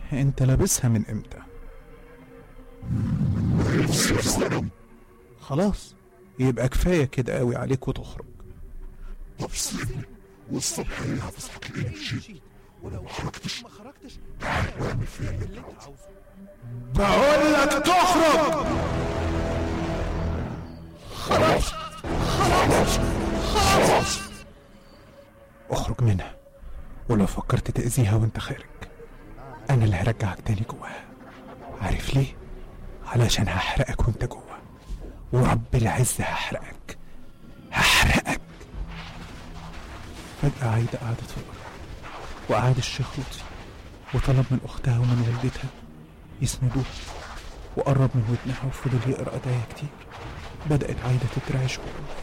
انت لابسها من امتى خلاص يبقى كفاية كده قوي عليك وتخرج طب سيبني والصبح اللي هتصحى تلاقيني مشيت ولو ما خرجتش اعمل فيها اللي انت عاوزه بقول لك تخرج خلاص خلاص خلاص اخرج منها ولو فكرت تأذيها وانت خارج انا اللي هرجعك تاني جواها عارف ليه علشان هحرقك وانت جوه ورب العز هحرقك هحرقك فجأة عايدة قعدت في الأرض وقعد الشيخ لطفي وطلب من أختها ومن والدتها يسندوها وقرب من ودنها وفضل يقرأ آية كتير بدأت عايدة تترعش جوه